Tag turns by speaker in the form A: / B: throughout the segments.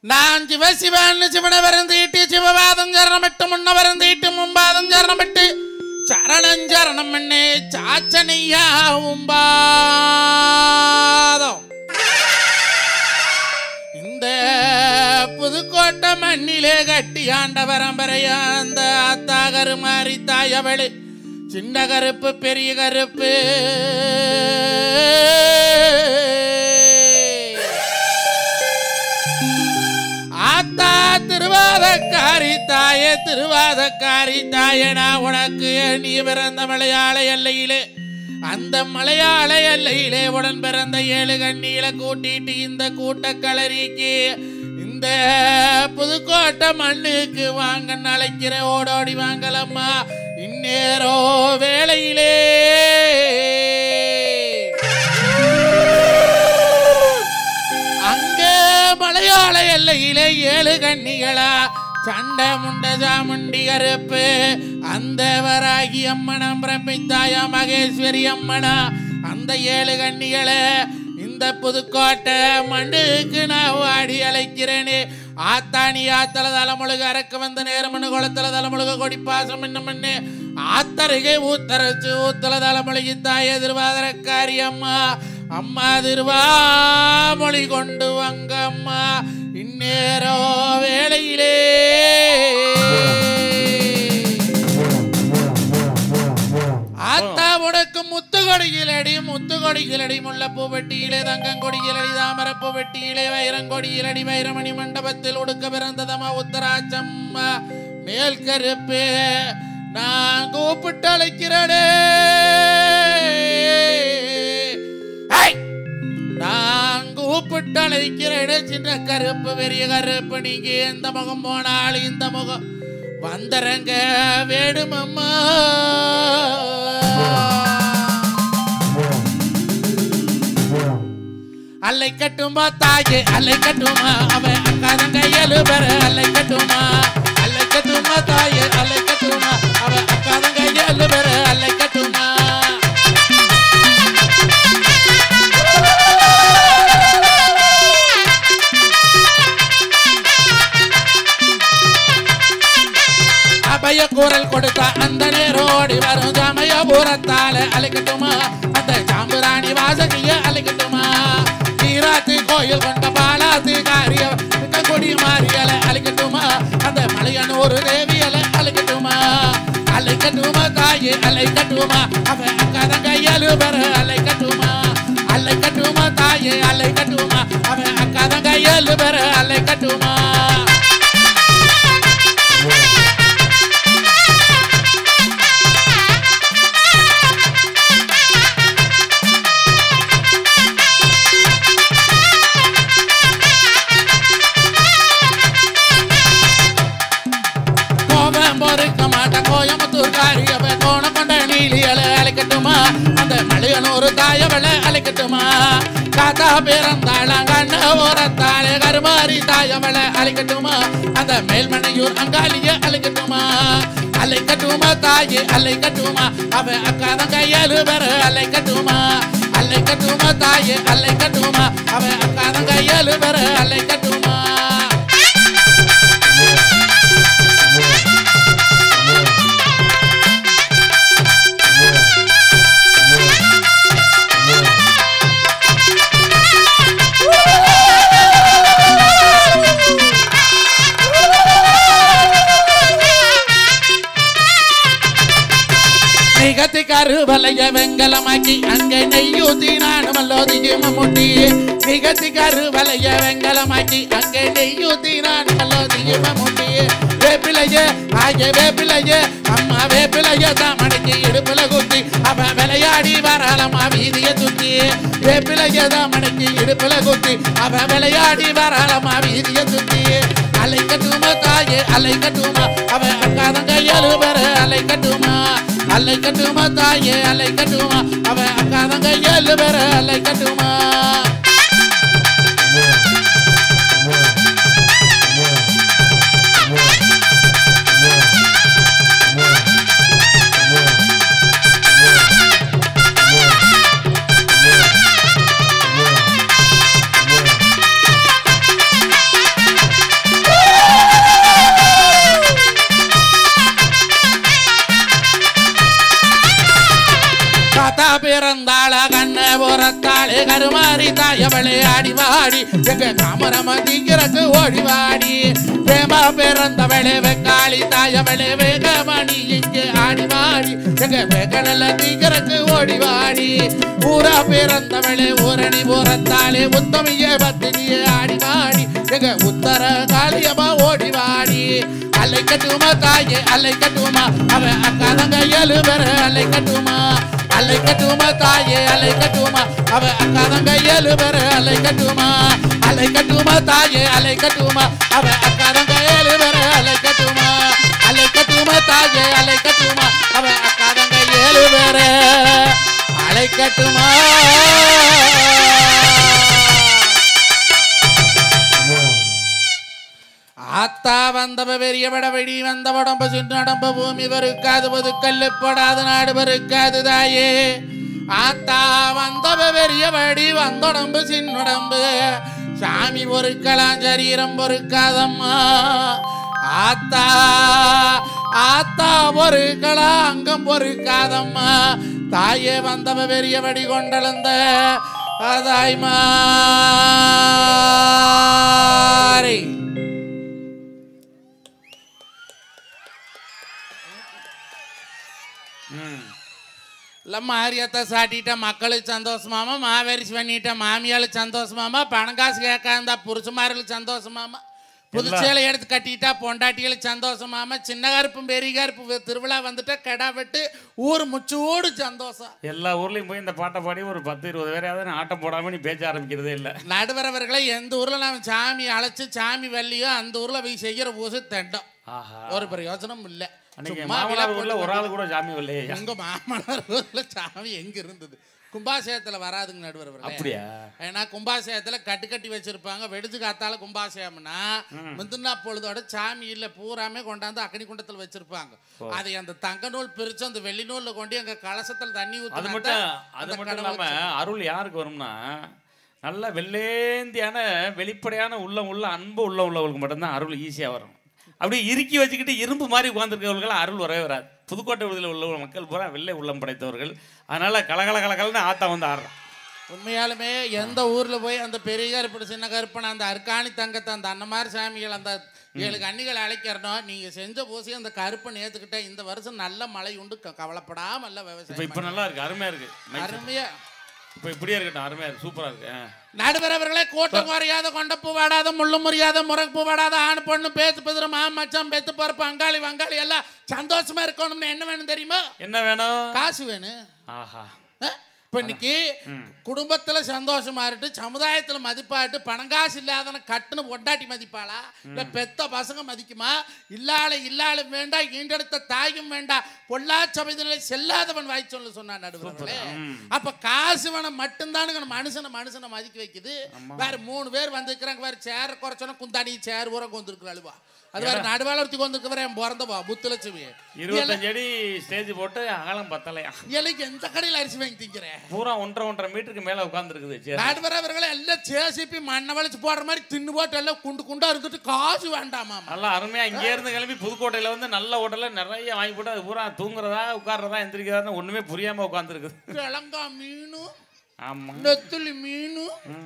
A: நான் சிவ சிவன்னு சிவன வருந்தீட்டு சிவபாதம் சரணமிட்டு முன்ன வருந்தீட்டு மும்பாதம் சரணமிட்டு சரணம் சரணம் பண்ணே சாச்சனையா உம்பாதம் இந்த புதுக்கோட்டை மண்ணிலே கட்டி ஆண்ட பரம்பரையா அந்த அத்தா கருமாரி தாயவளு சின்ன கருப்பு பெரிய கருப்பு ஆத்தா திருவாதக்காரி தாயே திருவாதக்காரி தாயே நான் உனக்கு நீ பிறந்த மலையாள எல்லையிலே அந்த மலையாள எல்லையிலே உடன் பிறந்த ஏழு கண்ணியில கூட்டிட்டு இந்த கூட்டக்களரிக்கு இந்த புதுக்கோட்டை மண்ணுக்கு வாங்க அழைக்கிற ஓடோடி வாங்கலம்மா இந்நேரோ வேளையிலே அங்கே மலையாள எல்லையிலே ஏழு கண்ணிகளா சண்டை முண்ட சாமுண்டி கருப்பு அந்த வராகி அம்மனம் பிரமித்தாயா மகேஸ்வரி அம்மனா அந்த ஏழு கண்ணிகளை இந்த புதுக்கோட்டை மண்ணுக்கு நான் வாடி அழைக்கிறேனே ஆத்தாணி ஆத்தல தலைமுழுக அறக்க வந்த நேரமனு குளத்தல தலைமுழுக கொடி பாசம் என்ன மண்ணு ஆத்தருகே ஊத்தரச்சு ஊத்தல தலைமுழுகி தாய திருவாதிரக்காரி அம்மா அம்மா திருவாமொழி கொண்டு வாங்க அம்மா இந்நேரோ வேளையிலே ஆத்தா உனக்கு முத்துக்கொடியிலடி முத்துக்கொடியிலடி முல்லப்பூ வெட்டியிலே தங்கங்கொடியிலடி தாமரப்பூ வெட்டியிலே வைரங்கொடியிலடி வைரமணி மண்டபத்தில் உடுக்க பிறந்ததம்மா உத்தராச்சம்மா மேல் கருப்பு நான் கூப்பிட்டு அழைக்கிறடே நான் கூப்பிட்டு அழைக்கிறேன் சின்ன கருப்பு பெரிய கருப்பு நீங்க எந்த முகம் போனாலும் இந்த முகம் வந்துறங்க வேடுமம்மா அல்லை கட்டுமா தாயே அல்லை கட்டுமா அவன் அக்காதங்க எழுபெற அல்லை கட்டுமா அல்லை கட்டுமா தாயே அல்லை கட்டுமா அவன் அக்காதங்க எழுபெற அல்லை கட்டுமா அபய குரல் கொடுத்த அந்த நேரோடி வரும் சமயபுரத்தால அழைக்கட்டுமா அந்த சாம்புராணி வாசகிய அழைக்கட்டுமா தீராத்து கோயில் கொண்ட பாலாத்து காரிய கொடி மாறியல அழைக்கட்டுமா அந்த மலையனூர் தேவியல அழைக்கட்டுமா அழைக்கட்டுமா தாயே அழைக்கட்டுமா அவன் அக்கதங்க எழுபெற அழைக்கட்டுமா அழைக்கட்டுமா தாயே அழைக்கட்டுமா அவன் அக்கதங்க எழுபெற அழைக்கட்டுமா கோபம் பொறுக்க மாட்டேன் கோயம்புத்தூர் காரியவ கோண கொண்ட நீலியலை அழைக்கட்டுமா அந்த மலையனூர் தாயவளை அழைக்கட்டுமா தாத்தா பிறந்தாளாம் கண்ண ஓரத்தாளே கருமாரி தாயவளை அழைக்கட்டுமா அந்த மேல்மனையூர் அங்காளிய அழைக்கட்டுமா அழைக்கட்டுமா தாயே அழைக்கட்டுமா அவ அக்காதங்க ஏழு பேர் அழைக்கட்டுமா அழைக்கட்டுமா தாயே அழைக்கட்டுமா அவ அக்காதங்க ஏழு பேர் அழைக்கட்டுமா நிகத்தி கருவலைய வெங்கலமாக்கி அங்கே நெய்யூத்தி நானும் அல்லோதிக்கு மம்முட்டி நிகத்தி கருவலைய வெங்கலமாக்கி அங்கே நெய்யூத்தி நானும் அல்லோதிக்கு மம்முட்டி வேப்பிலைய ஆகிய வேப்பிலைய அம்மா வேப்பிலைய தாமடைக்கு இடுப்புல குத்தி அவ விளையாடி வராளம்மா வீதிய சுத்தி வேப்பிலைய தாமடைக்கு இடுப்புல குத்தி அவ விளையாடி வராளம்மா வீதிய சுத்தி அலை கட்டுமா தாயே அலை கட்டுமா அவ அக்காதங்க எழுபெற அலை கட்டுமா அலை கட்டுமா தாயே அலை கட்டுமா அவ அக்காதங்க எழுபெற அலை கட்டுமா வெக்காளி தாயவளே ஆடிவாடி எங்க காமரமதிங்கிறக்கு ஓடிவாடி வேமா பிறந்தவளே வெக்காளி தாயவளே வேகமணி இங்கே ஆடிவாடி எங்க வெகடல தீங்கிறக்கு ஓடிவாடி ஊரா பிறந்தவளே ஊரணி புறத்தாலே உத்தமிய பத்தினியே ஆடிவாடி எங்க உத்தர காளியம்மா ஓடிவாடி அலை கட்டுமா தாயே அலை கட்டுமா அவ அக்காதங்க ஏழு பேர் அலை கட்டுமா அலை கட்டுமா தாயே அலை கட்டுமா அவ அக்காதங்க ஏழு பேர் அலை கட்டுமா அலை கட்டுமா தாயே அலை கட்டுமா அவ அக்காதங்க ஏழு பேர் அலை கட்டுமா அலை கட்டுமா தாயே அலை கட்டுமா அவ அக்காதங்க ஏழு பேர் அலை கட்டுமா ஆத்தா வந்தவ பெரிய படவெடி வந்த உடம்பு சின்னடம்பு பூமி வெறுக்காது பொதுக்கல்லு போடாது நாடு வெறுக்காது தாயே ஆத்தா வந்தவ பெரிய படி வந்தொடம்பு சின்னுடம்பு சாமி பொறுக்கலாம் சரீரம் பொறுக்காதம்மா ஆத்தா ஆத்தா பொறுக்கலாம் அங்கம் பொறுக்காதம்மா தாயே வந்தவ பெரிய படி கொண்டளந்த அதாய் மாறி இல்லை மாரியத்தை சாட்டிட்ட மக்களுக்கு சந்தோஷமாமா மாவரிசி பண்ணிட்ட மாமியாளுக்கு சந்தோஷமாமா பணம் காசு கேட்காந்தா புருஷமார்களுக்கு சந்தோஷமாமா புதுச்சேலை எடுத்து கட்டிட்டா பொண்டாட்டிகளுக்கு சந்தோஷமாமா சின்ன கருப்பும் பெரிய கருப்பு வி- திருவிழா வந்துட்டா கெடா வெட்டு ஊர் முச்சூடு சந்தோஷம்
B: எல்லா ஊர்லயும் போய் இந்த பாட்டை பாடி ஒரு பத்து இருபது பேரையாவது ஆட்டம் போடாம நீ பேச்ச ஆரம்பிக்கிறதே இல்லை
A: நடுவரவர்களை எந்த ஊர்ல நாம் சாமி அழைச்சு சாமி வள்ளியோ அந்த ஊர்ல போய் செய்கிற பூசு தண்டம்
B: ஆஹா
A: ஒரு பிரயோஜனம் இல்லை
B: அன்னைக்கு
A: சும்மா
B: மாமனார்
A: விழா
B: ஊர்ல
A: போட்டு
B: ஒரு ஆள் கூட ஜாமி வரலையே
A: எங்க மாமனார் ஊர்ல சாமி எங்க இருந்தது கும்பாசயத்துல வராதுங்க நடுவர்
B: அப்படியா
A: ஏன்னா கும்பாசயத்துல கட்டு கட்டி வச்சிருப்பாங்க வெடிச்சு காத்தால கும்பாசயம்னா முந்தினா பொழுதோட சாமி இல்ல பூராமே கொண்டாந்து அக்னி குண்டத்துல வச்சிருப்பாங்க அதை அந்த தங்க நூல் பிரிச்சு அந்த வெள்ளி நூல்ல கொண்டு எங்க கலசத்துல தண்ணி
B: அது
A: ஊத்தி
B: மட்டும் அது மட்டும் இல்லாம அருள் யாருக்கு வரும்னா நல்ல வெள்ளேந்தியான வெளிப்படையான உள்ளம் உள்ள அன்பு உள்ள உள்ளவங்களுக்கு மட்டும்தான் அருள் ஈஸியா வரும் அப்படியே இறுக்கி வச்சுக்கிட்டு இரும்பு மாதிரி உட்காந்துருக்கவங்களுக்கு அருள் வரவே வராது புதுக்கோட்டை விடுதலை உள்ள மக்கள் பூரா வெள்ளை உள்ளம் படைத்தவர்கள் அதனால கலகல கலகலன்னு ஆத்தா வந்து ஆடுறான்
A: உண்மையாலுமே எந்த ஊர்ல போய் அந்த பெரிய கருப்படு சின்ன கருப்பனை அந்த அர்க்காணி தங்கத்தை அந்த அன்னமாரி சாமிகள் அந்த ஏழு கன்னிகள் அழைக்கிறனோ நீங்க செஞ்ச பூசி அந்த கருப்பை ஏத்துக்கிட்ட இந்த வருஷம் நல்ல மழை உண்டு க- கவலைப்படாம நல்ல
B: இப்போ
A: விவசாயம்
B: இப்போ நல்லா இருக்கு அருமையா இருக்கு
A: பண்ணு. அருமையா
B: இப்போ இப்படியே இருக்கட்டும் அருமையா இருக்கு சூப்பரா இருக்கு ஆ.
A: நடுவரவர்களே கூட்டம் குறையாத கொண்டப்பு வாடாத முள்ளு முறியாத முறப்பு வாடாத ஆண் பொண்ணு பேத்து பெதுற மா மச்சான் பேத்து பருப்பு அங்காளி வங்காளி எல்லாம் சந்தோஷமா இருக்கணும்னு என்ன வேணும் தெரியுமா
B: என்ன வேணும்
A: காசு வேணும்
B: ஆஹா
A: அஹ்? இப்ப இன்னைக்கு குடும்பத்துல சந்தோஷமா இருக்கு சமுதாயத்துல மதிப்பாட்டு பணங்காசு இல்லாதவன கட்டுன்னு பொண்டாட்டி மதிப்பாளா இல்ல பெத்த பசங்க மதிக்குமா இல்லாள இல்லாள வேண்டாம் ஈண்டெடுத்த தாயும் வேண்டாம் பொல்லா சபைதனிலே செல்லாதவன் வாய் சொல்ல சொன்னான் நடுவர்களே அப்ப காசு வேணும் மட்டும்தானுங்க மனுஷனை மனுஷனை மதிக்க வைக்குது வேற மூணு பேர் வந்திருக்கிறாங்க வேற சேர குறைச்சோன்னா குந்தாணி சேர் ஊரம் கொண்டிருக்கிற அழுவா அது வேற நடுவாளர்த்தி கொண்டிருக்கிறவன் என் பிறந்தவா புத்துலட்சுமி
B: இருபத்தஞ்சு அடி ஸ்டேஜ் போட்டு அகலம் பத்தலையா
A: இலைக்கு எந்த கடையில் அரிசி வாங்கி திங்கிறேன்
B: பூரா ஒன்றரை ஒன்றரை மீட்டருக்கு மேல உட்காந்துருக்குது சரி
A: நாடுவரவர்களை எல்லாம் சேசிப்பி மண்ணை வளைச்சு போடுற மாதிரி தின்னு போட்டு எல்லாம் குண்டு குண்டா இருந்துட்டு காசு வேண்டாமா
B: நல்லா அருமையா இங்கே இருந்து கிளம்பி புதுக்கோட்டையில வந்து நல்ல ஹோட்டல்ல நிறைய வாங்கி போட்டு அது பூரா தூங்குறதா உட்கார்றதா எந்திரிக்கிறதா ஒண்ணுமே புரியாம உட்காந்துருக்குது
A: கிழங்கா மீன்
B: ஆமா
A: நெத்துலி மீன்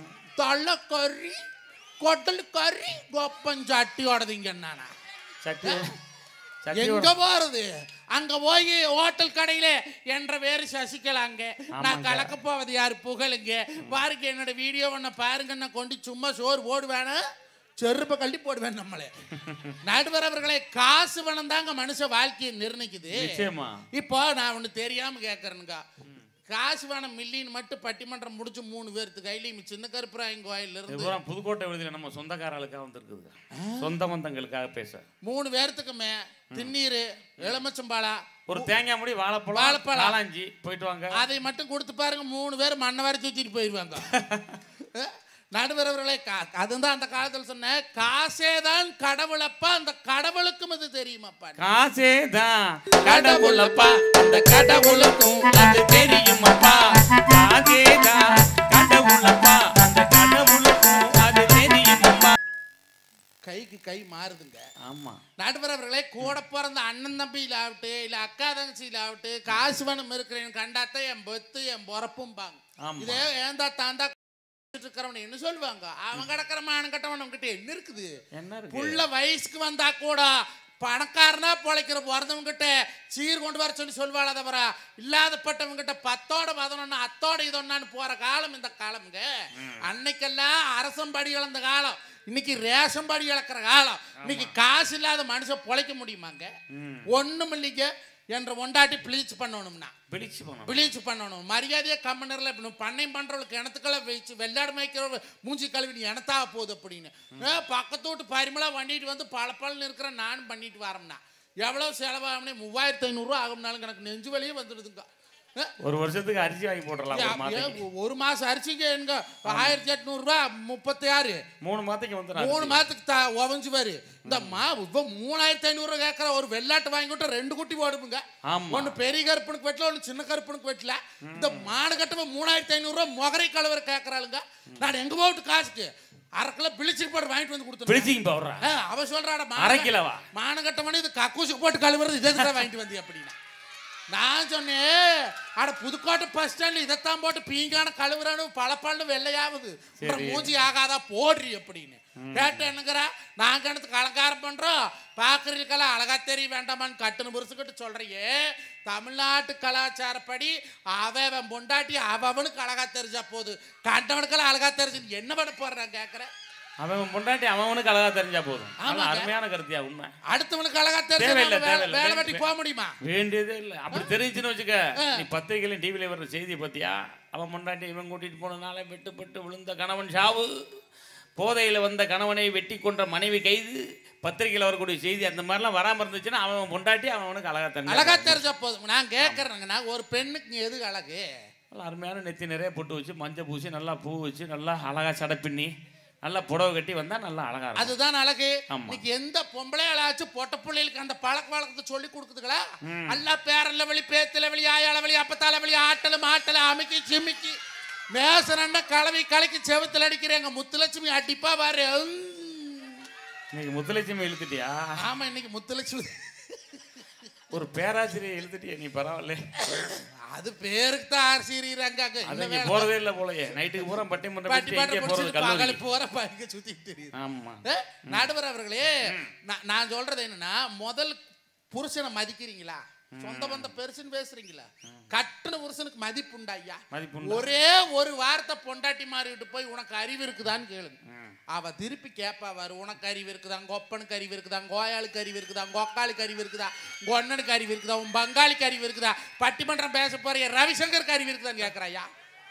A: தள்ளக்கறி கொட்டல் கறி கொப்பஞ்சாட்டி ஓடதிங்க நானா
B: சட்டி சட்டி
A: எங்க போறது அங்க போய் ஹோட்டல் கடையில என்ற வேறு சசிகலா அங்க நான் கலக்க போவது யாரு புகழுங்க பாருங்க என்னோட வீடியோ ஒன்ன பாருங்க நான் கொண்டு சும்மா சோறு போடுவேனா செருப்பை கள்ளி போடுவேன் நம்மளே நடுவரவர்களே காசு பணம் தாங்க மனுஷ வாழ்க்கையை நிர்ணயிக்குது
B: நிச்சயமா
A: இப்போ நான் ஒண்ணு தெரியாம கேட்கறேனுங்க காசு வேணும் மில்லின்னு மட்டும் பட்டிமன்றம் முடிச்சு மூணு பேர்த்து கையிலையும் சின்ன கருப்பராயன் கோயில்ல
B: இது
A: இருந்து
B: பூரா புதுக்கோட்டை விடுதியில நம்ம சொந்தக்காரர்களுக்காக வந்திருக்குது சொந்த பந்தங்களுக்காக பேச
A: மூணு பேர்த்துக்குமே திண்ணீர் எலுமிச்சம்பழம்
B: ஒரு தேங்காய் முடி வாழைப்பழம்
A: வாழைப்பழம்.
B: காளாஞ்சி போயிட்டு வாங்க
A: அதை மட்டும் கொடுத்து பாருங்க மூணு பேர் மண்ணை வரை தூக்கிட்டு போயிடுவாங்க நடுவரவர்களே கா- அதுதான் அந்த காலத்துல சொன்னேன் காசே தான் கடவுளப்பா அந்த கடவுளுக்கும் இது தெரியுமாப்பா
B: காசே தான் கடவுளப்பா அந்த கடவுளுக்கும் அது தெரியுமப்பா காசே தான் கடவுளப்பா அந்த கடவுளுக்கும் அது தெரியுமப்பா
A: கைக்கு கை மாறுதுங்க
B: ஆமா
A: நடுவரவர்களே கூட பிறந்த அண்ணன் தம்பியில் ஆகட்டு இல்லை அக்கா தங்கச்சியில் ஆகட்டு காசு வேணும் இருக்கிறேன்னு கண்டாத்தான் என் பெத்து என் பொறப்பும் பாங்க
B: ஆமா.
A: இதே ஏந்தா தாந்தா இருக்கிறவன் என்ன சொல்லுவாங்க அவன் கிடக்கிற மானம் கட்டவன் கிட்ட என்ன இருக்குது
B: என்ன இருக்கு
A: புள்ள வயசுக்கு வந்தா கூட பணக்காரனா பொழைக்கிற பிறந்தவங்க கிட்ட சீர் கொண்டு வர சொல்லி சொல்வாள தவிர இல்லாதப்பட்டவங்க கிட்ட பத்தோட பதினொன்னு அத்தோட இதொன்னான்னு போற காலம் இந்த காலம்ங்க அன்னைக்கெல்லாம் அரசம் படி இழந்த காலம் இன்னைக்கு ரேஷன் படி இழக்கிற காலம் இன்னைக்கு காசு இல்லாத மனுஷன் பொழைக்க முடியுமாங்க
B: ம்.
A: ஒண்ணும் இல்லைங்க என்ற ஒண்டாட்டி ப்ளீச் பண்ணணும்னா
B: பிடிச்சு போனோம்
A: ப்ளீச் பண்ணணும் மரியாதையாக கம்மனரில் இப்போ பண்ணையம் பண்ணுறவளுக்கு இனத்துக்கெல்லாம் வச்சு வெள்ளாடு மேய்க்கிற மூஞ்சி கழுவி நீ இனத்தாக போகுது அப்படின்னு ஏ, பக்கத்து வீட்டு பரிமளா வண்டிட்டு வந்து பல பலன்னு இருக்கிற நானும் பண்ணிட்டு வரேன்னா எவ்வளோ செலவாகும்னே மூவாயிரத்து ஐநூறுரூவா ஆகும்னாலும் எனக்கு நெஞ்சு வலியே வந்துடுதுங்க ஏ,
B: ஒரு வருஷத்துக்கு அரிசி வாங்கி போட்டுடலாம் ஒரு
A: ஏ,
B: மாதத்துக்கு
A: ஒரு மாதம் அரிசிக்கு எங்க ஆயிரத்தி எட்நூறுரூவா முப்பத்தி ஆறு
B: மூணு மாதத்துக்கு வந்துடும்
A: மூணு மாதத்துக்கு த உவஞ்சு பாரு இந்த மா இப்போ மூணாயிரத்தி ஐநூறுரூவா கேட்குற ஒரு வெள்ளாட்டு வாங்கி விட்டு ரெண்டு குட்டி போடுப்புங்க
B: ஆமா
A: ஒன்று பெரிய கருப்பனுக்கு வெட்டல ஒன்று சின்ன கருப்பனுக்கு வெட்டல இந்த மாடு கட்டவை மூணாயிரத்தி ஐநூறுரூவா முகரை கலவர கேட்குறாளுங்க நான் எங்கே போட்டு காசுக்கு அரை கிலோ பிளிச்சிட்டு போட்டு வாங்கிட்டு வந்து கொடுத்துருவேன்
B: பிடிச்சிங்க போடுறா
A: அவ சொல்றாடா
B: அரை கிலோவா
A: மானகட்டமனு இது கக்கூசுக்கு போட்டு கழுவுறது இதை தான் வாங்கிட்டு வந்தி அப்படின்னா நான் சொன்னேன் அட புதுக்கோட்டை பஸ் ஸ்டாண்ட்ல இதைத்தான் போட்டு பீங்கான கழுவுறானு பளபளன்னு வெள்ளையாகுது அப்புறம்
B: சரி.
A: மூஞ்சி ஆகாதா போடுறி அப்படின்னு கேட்ட என்னங்கிறா நாங்க கிணத்துக்கு அலங்காரம் பண்றோம் பாக்குறதுக்கெல்லாம் அழகா தெரிய வேண்டாமான்னு கட்டுன்னு புருஷுக்கிட்டு சொல்றியே தமிழ்நாட்டு கலாச்சாரப்படி அவன் பொண்டாட்டி அவனுக்கு அழகா தெரிஞ்சா போது கண்டவனுக்கெல்லாம் அழகா தெரிஞ்சு என்ன பண்ண போடுறான் கேட்கறேன்
B: அவன் பொண்டாட்டி அவனுக்கு அழகா தெரிஞ்சா போதும் நல்ல
A: ஆமாங்க.
B: அருமையான கருத்தியா உண்மை
A: அடுத்தவனுக்கு அழகா
B: தேவையில்லை,
A: தெரிஞ்சு
B: தேவையில்லை.
A: வேலை வெட்டி போக முடியுமா
B: வேண்டியதே இல்லை அப்படி தெரிஞ்சுன்னு வச்சுக்க நீ பத்திரிகையிலும் டிவியில் வர்ற செய்தி பத்தியா அவன் முன்னாடி இவன் கூட்டிட்டு போனதுனால வெட்டுப்பட்டு விழுந்த கணவன் சாவு போதையில் வந்த கணவனை வெட்டி கொன்ற மனைவி கைது பத்திரிகையில் வரக்கூடிய செய்தி அந்த மாதிரிலாம் வராமல் இருந்துச்சுன்னா அவன் பொண்டாட்டி அவன் அவனுக்கு அழகா தெரிஞ்சா
A: அழகா
B: போதும்.
A: தெரிஞ்சா போதும் நான் கேட்கறேங்கன்னா ஒரு பெண்ணுக்கு எது அழகு
B: நல்லா அருமையான நெத்தி நிறைய பொட்டு வச்சு மஞ்சள் பூசி நல்லா பூ வச்சு நல்லா அழகா சடை பின்னி நல்லா புடவை கட்டி வந்தா நல்லா அழகா இருக்கும்
A: அதுதான் அழகு
B: ஆமா.
A: இன்னைக்கு எந்த பொம்பளை அழாச்சு பொட்ட பிள்ளைகளுக்கு அந்த பழக்க வழக்கத்தை சொல்லி கொடுக்குதுங்களா அல்லா பேரல்ல வழி பேத்துல வழி ஆயாள வழி அப்பத்தால வழி ஆட்டல மாட்டல அமுக்கி சிமிக்கி மேசனண்ட கலவி கலக்கி செவத்துல அடிக்கிறேங்க முத்துலட்சுமி அடிப்பா பாரு உம்.
B: இன்னைக்கு முத்துலட்சுமி இழுத்துட்டியா
A: ஆமா இன்னைக்கு முத்துலட்சுமி
B: ஒரு பேராசிரியர் இழுத்துட்டியா நீ பரவாயில்ல
A: அது பேருக்கு தான் ஆர்சிறாங்க
B: அது இங்க போறதே இல்லை போலயே நைட்டுக்கு பூரா பட்டிமன்றம்
A: பாட்டி
B: வச்சு
A: பாட்டை
B: எங்கே போறது
A: முடிச்சுட்டு பகல்
B: கல்லூரி
A: போற பைக்க சுத்திட்டு தெரியுது
B: ஆமா
A: ஏ, நடுவர் அவர்களே நான் நான் சொல்றது என்னன்னா முதல் புருஷனை மதிக்கிறீங்களா சொந்த பந்த பெருசுன்னு பேசுறீங்களா கட்டுன புருஷனுக்கு மதிப்பு உண்டா ஐயா
B: மதிப்பு உண்டா?
A: ஒரே ஒரு வார்த்தை பொண்டாட்டி மாறிட்டு போய் உனக்கு அறிவு இருக்குதான்னு கேளுங்க
B: ம்.
A: அவ திருப்பி கேப்பா வாரு உனக்கு அறிவு இருக்குதா கொப்பனுக்கு அறிவு இருக்குதா கோயாளுக்கு அறிவு இருக்குதா கொக்காளுக்கு அறிவு இருக்குதா கொன்னனுக்கு அறிவு இருக்குதா உன் பங்காளிக்கு அறிவு இருக்குதா பட்டிமன்றம் பேச போறிய ரவிசங்கருக்கு அறிவு இருக்குதான்னு கேக்குறாயா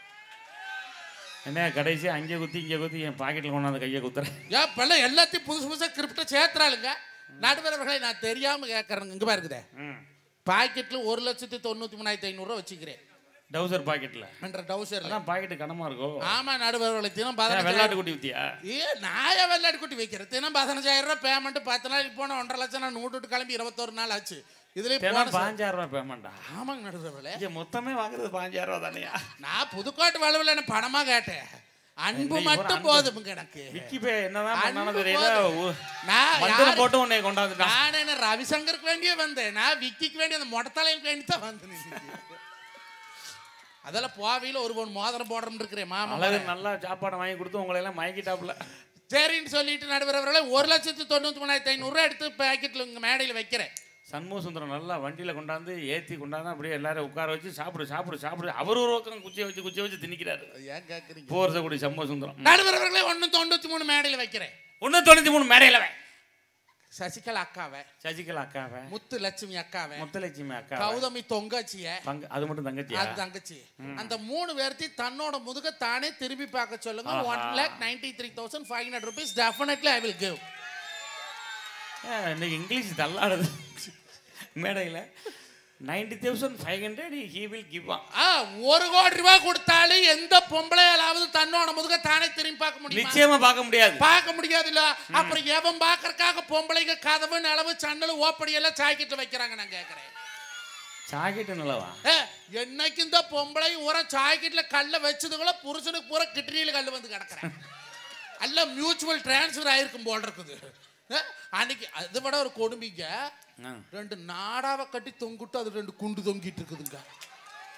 B: என்ன கடைசி அங்கே குத்தி இங்கே குத்தி என் பாக்கெட்டில் கொண்டாந்து கையை குத்துறேன்
A: ஏன் இப்பெல்லாம் எல்லாத்தையும் புதுசு புதுசாக கிரிப்டை சேர்த்துறாளுங்க நடுவர் அவர்களை நான் தெரியாம கேட்கறேங்க இங்க பாருக்குதே
B: ம்
A: பாக்கெட்ல ஒரு லட்சத்தி தொண்ணூத்தி மூணாயிரத்தி ஐநூறுரூவா வச்சுக்கிறேன்
B: டவுசர் பாக்கெட்டில்
A: என்ற டவுசர்ல
B: அதான் பாக்கெட்டு கனமா இருக்கும்
A: ஆமா நடுவர்களை தினம்
B: ஏன்
A: பதினஞ்சாயிரம்
B: வெள்ளாட்டு குட்டி ஊத்தியா
A: ஏ நாய வெள்ளாடி குட்டி வைக்கிறேன் தினம் பதினஞ்சாயிரம் ரூபாய் பேமெண்ட் பத்து நாளைக்கு போன ஒன்றரை லட்சம் நான் நூட்டு கிளம்பி இருபத்தொரு நாள் ஆச்சு இதுலயே
B: தினம்
A: போன
B: பாஞ்சாயிரம் ரூபாய் பேமெண்டா
A: ஆமாங்க நடுவர்களே
B: இங்கே மொத்தமே வாங்குறது பாஞ்சாயிரம் ரூபா தானையா
A: நான் புதுக்கோட்டை வளவில் என்ன பணமா கேட்டேன் அன்பு
B: இன்னைக்கு
A: மட்டும்
B: ஒரு
A: போதுமுங்க எனக்கு
B: விக்கி பே என்னதான் பண்ணானோ
A: அன்பு
B: தெரியல
A: போதும்.
B: ஊ-
A: நான்
B: மந்திரம்
A: யாரு-
B: போட்டு உன்னை கொண்டாந்துட்டான்
A: நான் என்ன ரவிசங்கருக்கு வேண்டியே வந்தேன் நான் விக்கிக்கு வேண்டிய அந்த மொட்டத்தலைக்கு வேண்டி தான் வந்தேன் இன்னைக்கு. அதெல்லாம் போவையில் ஒரு பொண்ணு மோதிரம் போடுறோம்னு இருக்கிறேன் மாமா
B: அழகு நல்லா சாப்பாடு வாங்கி கொடுத்து உங்களை எல்லாம் மயக்கிட்டாப்புல
A: சரின்னு சொல்லிட்டு நடுவர் அவர்களே ஒரு லட்சத்து தொண்ணூத்தி மூணாயிரத்தி ஐநூறுரூவா எடுத்து பேக்கெட்டில் உங்கள் மேடையில் வைக்கிறேன்
B: சண்முக சுந்தரம் நல்லா வண்டியில் கொண்டாந்து ஏற்றி கொண்டாந்து அப்படியே எல்லாரும் உட்கார வச்சு சாப்பிடு சாப்பிடு சாப்பிடு அவர் ஒரு பக்கம் குச்சியை வச்சு குச்சியை வச்சு திணிக்கிறாரு
A: ஏன் கேட்குறீங்க
B: போகிறத சண்முக சுந்தரம்
A: நடுவர் அவர்களே ஒன்று தொண்ணூற்றி மூணு மேடையில் வைக்கிறேன்
B: ஒன்று தொண்ணூற்றி மூணு மேடையில் வை
A: சசிகலா அக்காவை
B: சசிகலா அக்காவை
A: முத்து லட்சுமி அக்காவை
B: முத்தலட்சுமி அக்கா
A: கௌதமி தொங்காச்சிய
B: பங்கு அது மட்டும் தங்கச்சியா
A: அது தங்கச்சி அந்த மூணு பேர்த்தையும் தன்னோட முதுக தானே திரும்பி பார்க்க சொல்லுங்க
B: ஆஹா.
A: One lakh ninety three thousand five hundred rupees definitely I will give
B: ஏன், இன்னைக்கு இங்கிலீஷ் தள்ளாடுது மேடையில் ninety thousand five hundred he will give
A: ஆ ஒரு கோடி ரூபாய் கொடுத்தாலும் எந்த பொம்பளையாலாவது தன்னோட முதுக தானே திரும்பி பார்க்க முடியுமா
B: நிச்சயமா பார்க்க முடியாது
A: பார்க்க முடியாதுல்ல அப்புறம் எவன் பார்க்கறக்காக பொம்பளைங்க கதவு நிலவு சன்னல் ஓப்படி எல்லாம் சாக்கெட்டு வைக்கிறாங்க நான் கேட்கறேன்
B: ஜாக்கெட்டு நல்லவா
A: ஏ, என்னைக்கு இந்த பொம்பளை ஊற சாக்கெட்ல கல்ல வச்சதுக்குள்ள புருஷனுக்கு பூரா கிட்னியில கல்லு வந்து கிடக்குறேன் எல்லாம் மியூச்சுவல் டிரான்ஸ்ஃபர் ஆயிருக்கும் போல் இருக்குது ஏ, அன்னைக்கு அதை விட ஒரு கொடுமைங்க
B: ஆ.
A: ரெண்டு நாடாவை கட்டி தொங்கிட்டு அது ரெண்டு குண்டு தொங்கிட்டு இருக்குதுங்க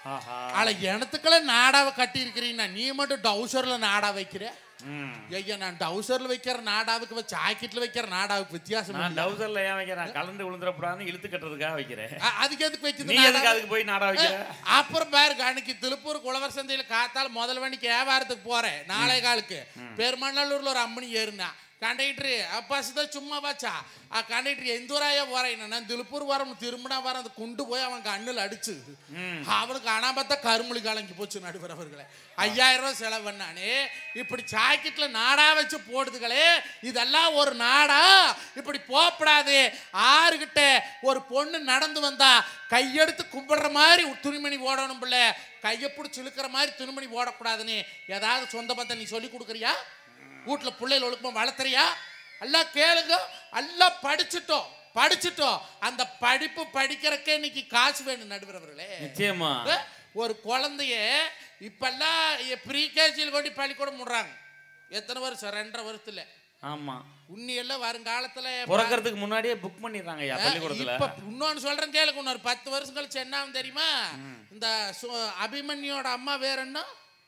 B: ஆஹா
A: ஆனா எனத்துக்கள நாடாவை கட்டி இருக்கிறீங்கன்னா நீ மட்டும் டவுசர்ல நாடா வைக்கிற
B: ம்.
A: ஐயா நான் டவுசர்ல வைக்கிற நாடாவுக்கு ஜாக்கெட்ல வைக்கிற நாடாவுக்கு வித்தியாசம்
B: நான்
A: இல்லை.
B: டவுசர்ல ஏன் வைக்கிறேன் கலந்து விழுந்துடக்கூடாதுன்னு இழுத்து கட்டுறதுக்காக வைக்கிறேன்
A: அ- அதுக்கு எதுக்கு வைக்குது
B: நீ எதுக்கு அதுக்கு போய் நாடா வைக்கிற
A: அப்புறம் பாருங்க அன்னைக்கு திருப்பூர் குளவர் சந்தையில காத்தால் முதல் மணிக்கு வியாபாரத்துக்கு போறேன் நாளை காலுக்கு பெருமண்ணூர்ல ஒரு அம்மனி ஏறுனா கண்டக்டரு பஸ்தான் சும்மா வச்சா கண்டக்டர் எந்த ஊராயா போறேன் நான் திருப்பூர் வரோம் திரும்பினா வரேன் அந்த குண்டு போய் அவன் கண்ணில் அடிச்சு
B: ம்.
A: அவனுக்கு அனாபத்தா கருமொழி கலங்கி போச்சு நடுவர் அவர்களே ஐயாயிரம் ரூபாய் செலவு பண்ணானே இப்படி சாக்கெட்ல நாடா வச்சு போடுதுகளே இதெல்லாம் ஒரு நாடா இப்படி போகப்படாது ஆறுகிட்ட ஒரு பொண்ணு நடந்து வந்தா கையெடுத்து கும்பிடுற மாதிரி ஒரு துணிமணி ஓடணும் பிள்ளை கையை பிடிச்சி இழுக்கிற மாதிரி துணிமணி ஓடக்கூடாதுன்னு ஏதாவது சொந்த பந்தம் நீ சொல்லி கொடுக்குறியா வீட்டுல பிள்ளைகள் ஒழுக்கமா வளர்த்துறியா எல்லாம் கேளுங்க எல்லாம் படிச்சுட்டோம் படிச்சுட்டோம் அந்த படிப்பு படிக்கிறக்கே இன்னைக்கு காசு வேணும் நடுவர் அவர்களே
B: நிச்சயமா
A: அஹ், ஒரு குழந்தைய இப்பெல்லாம் ப்ரீகேஜியில் கொண்டு பள்ளிக்கூடம் முடுறாங்க எத்தனை வருஷம் ரெண்டரை வருஷத்துல
B: ஆமா
A: உன்னி எல்லாம் வருங்காலத்துல
B: பிறக்கறதுக்கு முன்னாடியே புக் பண்ணிடுறாங்க ஐயா பள்ளிக்கூடத்துல
A: இப்ப இன்னொன்னு சொல்றேன் கேளுங்க இன்னொரு பத்து வருஷம் கழிச்சு என்ன ஆகும் தெரியுமா இந்த சு- அபிமன்யோட அம்மா வேற என்ன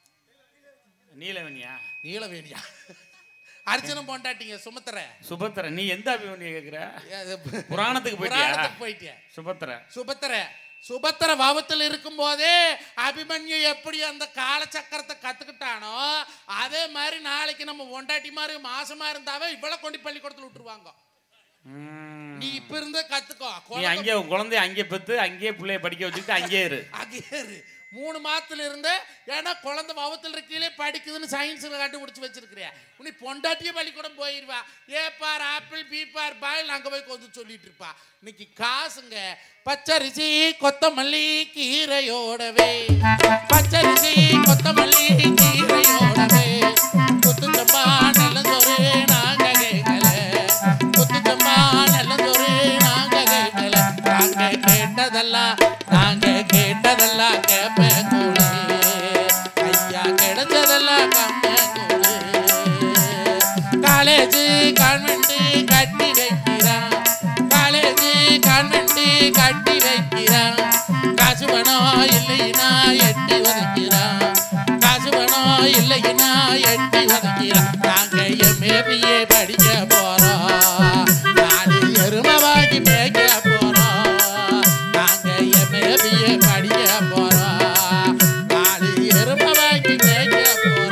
B: நீலவனியா
A: நீலவேணியா அர்ச்சனை போண்டாட்டிங்க சுமத்துற
B: சுபத்திர நீ எந்த அபிமன்யை கேக்குற புராணத்துக்கு போயிட்டியா
A: புராணத்துக்கு போயிட்டேன்
B: சுபத்திர
A: சுபத்திர சுபத்திர பாவத்தில் இருக்கும்போதே அபிமன்யு எப்படி அந்த காலச்சக்கரத்தை கத்துக்கிட்டானோ அதே மாதிரி நாளைக்கு நம்ம ஒண்டாட்டி மாதிரி மாசமா இருந்தாவே இவ்வளவு கொண்டு பள்ளிக்கூடத்துல விட்டுருவாங்க
B: ம்.
A: நீ இப்ப இருந்தே கத்துக்கோ
B: நீ
A: குழந்தை
B: அங்கேயே உன் குழந்தைய அங்கேயே பெத்து அங்கேயே பிள்ளைய படிக்க வச்சுக்கிட்டு அங்கேயே இரு
A: அங்கே இரு. மூணு மாதத்துல இருந்து ஏன்னா குழந்தை பாவத்தில் இருக்கீங்களே படிக்குதுன்னு சயின்ஸில் கண்டுபிடிச்சி வச்சிருக்கிறியா நீ பொண்டாட்டியே பள்ளிக்கூடம் போயிருவா A for apple B for boy அங்கே போய் கொஞ்சம் சொல்லிட்டு இருப்பா இன்னைக்கு காசுங்க பச்சரிசி கொத்தமல்லி கீரையோடவே பச்சரிசி கொத்தமல்லி கீரையோடவே குத்துச்சம்பா நல்லதொரு நாங்க கேட்கல குத்துச்சம்பா நல்லதொரு நாங்க கேட்கல நாங்க கேட்டதெல்லாம் நாங்க கேட்டதெல்லாம் கேப்ப கூடு ஐயா கிடைச்சதெல்லாம் கம்ம கூடு காலேஜ் கான்வென்ட் கட்டி வைக்கிறான் காலேஜ் கான்வென்ட் கட்டி வைக்கிறான் காசு பணம் இல்லைன்னா எட்டி ஒதுக்கிறான் காசு பணம் இல்லைன்னா எட்டி ஒதுக்கிறான் நாங்க எம்ஏபிஏ படிக்க போறோம் நாலு எருமவாகி மேய்க்க போறோம் நாங்க எம்ஏபிஏ படிக்க போறோம் நாலு எருமவாகி மேய்க்க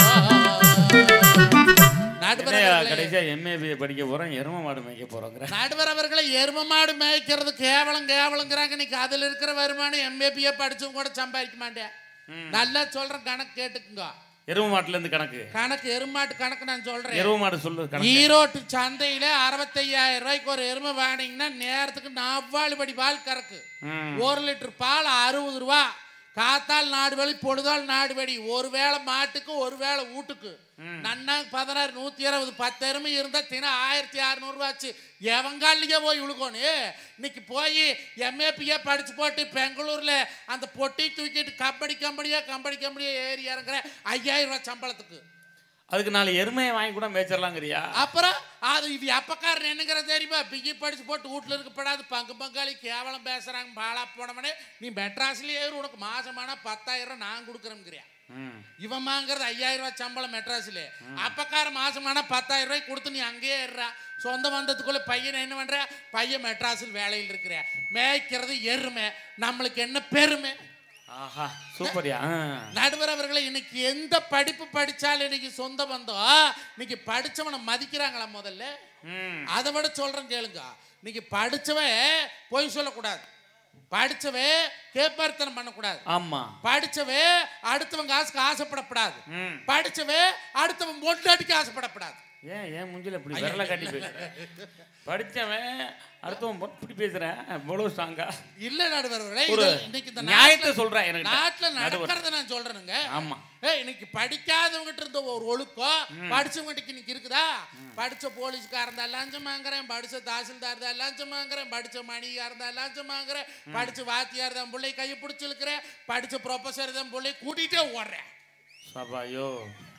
A: போறோம் நடுவர்
B: என்னையா
A: அவர்களே,
B: கடைசியா எம்ஏபி படிக்க போறோம் எரும மாடு மேய்க்க போறோங்கிற
A: நடுவர் அவர்களை எரும மாடு மேய்க்கிறது கேவலம் கேவலங்கிறாங்க இன்னைக்கு அதுல இருக்கிற வருமானம் எம்ஏபிஏ படிச்சும் கூட சம்பாதிக்க மாட்டேன் நல்லா சொல்றேன் கணக்கு கேட்டுக்குங்க
B: எரும மாட்டுல இருந்து கணக்கு
A: கணக்கு எருமாட்டு கணக்கு நான் சொல்றேன்
B: எரும மாடு சொல்லு கணக்கு
A: ஈரோட்டு சந்தையில அறுபத்தையாயிரம் ரூபாய்க்கு ஒரு எருமை வாங்கினீங்கன்னா நேரத்துக்கு நாவாளி படி பால் கறக்கு
B: ம்.
A: ஒரு லிட்டர் பால் அறுபது ரூபா காத்தால் நாடு வழி பொழுதால் நாடு வழி ஒரு வேளை மாட்டுக்கு ஒரு வேளை வீட்டுக்கு நன்னா பதினாறு நூத்தி இருபது பத்து எருமை இருந்தா தினம் ஆயிரத்தி அறுநூறுவாச்சு எவங்காலிக்கே போய் இழுக்கணும் இன்னைக்கு போய் எம்ஏபிஏ படிச்சு போட்டு பெங்களூர்ல அந்த பொட்டி தூக்கிட்டு கம்பெனி கம்பெனியா கம்பெனி கம்பெனியா ஏறி இறங்குற ஐயாயிரம் ரூபாய் சம்பளத்துக்கு
B: அதுக்கு நாலு எருமையை வாங்கி கூட மேய்ச்சிடலாங்கிறியா
A: அப்புறம் அது இது அப்பக்காரன் என்னங்கிற தெரியுமா பிகி படிச்சு போட்டு வீட்டுல இருக்கப்படாது பங்கு பங்காளி கேவலம் பேசுறாங்க பாலா போனவனே நீ மெட்ராஸ்லயே இரு, உனக்கு மாசமானா பத்தாயிரம் நான் கொடுக்குறேங்கிறியா
B: ம்.
A: இவன் வாங்குறது ஐயாயிரம் ரூபாய் சம்பளம் மெட்ராஸ்ல அப்பக்கார மாசமானா பத்தாயிரம் ரூபாய் கொடுத்து நீ அங்கேயே இருறா சொந்த வந்ததுக்குள்ள பையன் என்ன பண்ற பையன் மெட்ராஸில் வேலையில் இருக்கிற மேய்க்கிறது எருமை நம்மளுக்கு என்ன பெருமை
B: ஆஹா சூப்பர்யா ஆ.
A: நடுவர் அவர்களை இன்னைக்கு எந்த படிப்பு படிச்சாலும் இன்னைக்கு சொந்த பந்தம் இன்னைக்கு படிச்சவனை மதிக்கிறாங்களா முதல்ல
B: ம்.
A: அதை விட சொல்றேன் கேளுங்க இன்னைக்கு படிச்சவன் பொய் சொல்லக்கூடாது படிச்சவன் கேப்பார்த்தனம் பண்ணக்கூடாது
B: ஆமா
A: படிச்சவன் அடுத்தவன் காசுக்கு ஆசைப்படக்கூடாது
B: ம்.
A: படிச்சவன் அடுத்தவன் பொண்டாட்டிக்கு ஆசைப்படக்கூடாது
B: ஏன் ஏன் மூஞ்சில இப்படி விரல காட்டி பேசுற படிச்சவன் அடுத்தவன் பொ- இப்படி பேசுறேன் இவ்வளவு ஸ்ட்ராங்கா
A: இல்ல நடுவர்களே
B: ஒரு
A: இது இன்னைக்கு இந்த
B: நியாயத்தை
A: நாட்டுல-
B: சொல்றேன் எனக்கு
A: நாட்டுல
B: நடுவர்.
A: நடக்கிறத நான் சொல்றேனுங்க
B: ஆமா
A: ஏய் இன்னைக்கு படிக்காதவங்கிட்ட இருந்த ஒரு ஒழுக்கம் படிச்சவங்கிட்ட இன்னைக்கு இருக்குதா படிச்ச போலீஸ்காரன் தான் லஞ்சம் வாங்குறேன் படிச்ச தாசில்தார் தான் லஞ்சம் வாங்குறேன் படிச்ச மணிகார் தான் லஞ்சம் வாங்குறேன் படிச்ச வாத்தியார் தான் பிள்ளை கையை பிடிச்சி இழுக்கிறேன் படிச்ச ப்ரொஃபஸர் தான் பிள்ளை கூட்டிகிட்டே ஓடுறேன்
B: சபாயோ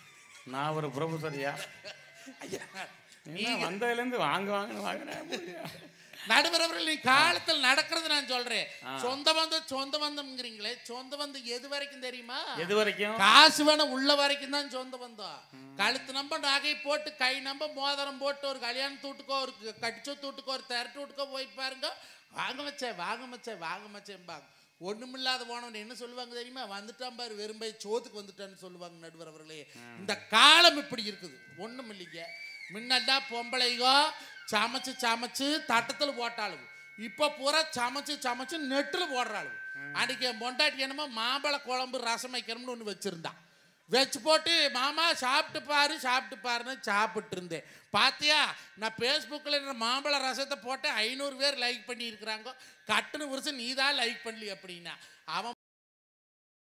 B: நான் ஒரு ப்ரொஃபஸரியா
A: ஐயா
B: என்ன வந்ததுலேருந்து வாங்க வாங்கன்னு வாங்குறேன்
A: நடுவர் அவர்கள் நீ காலத்தில் நடக்கிறது நான் சொல்றேன் சொந்த பந்தம் சொந்த பந்தம்ங்கிறீங்களே சொந்த பந்தம் எது வரைக்கும் தெரியுமா
B: எது வரைக்கும்
A: காசு வேணும் உள்ள வரைக்கும் தான் சொந்த பந்தம் கழுத்து நம்ப நகை போட்டு கை நம்ப மோதிரம் போட்டு ஒரு கல்யாண தூட்டுக்கோ ஒரு கடிச்ச தூட்டுக்கோ ஒரு திரட்டு வீட்டுக்கோ போய் பாருங்க வாங்க மச்சே வாங்க மச்சே வாங்க மச்சேம்பாங்க ஒண்ணுமில்லாத போனவன் என்ன சொல்லுவாங்க தெரியுமா வந்துட்டான் பாரு வெறும்பை சோத்துக்கு வந்துட்டான்னு சொல்லுவாங்க நடுவர் அவர்களே இந்த காலம் இப்படி இருக்குது ஒண்ணும் இல்லைங்க முன்னெல்லாம் பொம்பளைகோ சமைச்சு சமைச்சு தட்டத்தில் போட்டாளுங்க இப்போ பூரா சமைச்சு சமைச்சு நெட்டில் போடுறாளுங்க அன்னைக்கு என் பொண்டாட்டி என்னமோ மாம்பழ குழம்பு ரசம் வைக்கணும்னு ஒன்று வச்சிருந்தான் வச்சு போட்டு மாமா சாப்பிட்டு பாரு சாப்பிட்டு பாருன்னு சாப்பிட்டு இருந்தேன் பாத்தியா நான் ஃபேஸ்புக்கில் இந்த மாம்பழ ரசத்தை போட்டு ஐநூறு பேர் லைக் பண்ணியிருக்கிறாங்க கட்டுன்னு வருஷம் நீ தான் லைக் பண்ணலி அப்படின்னா அவன்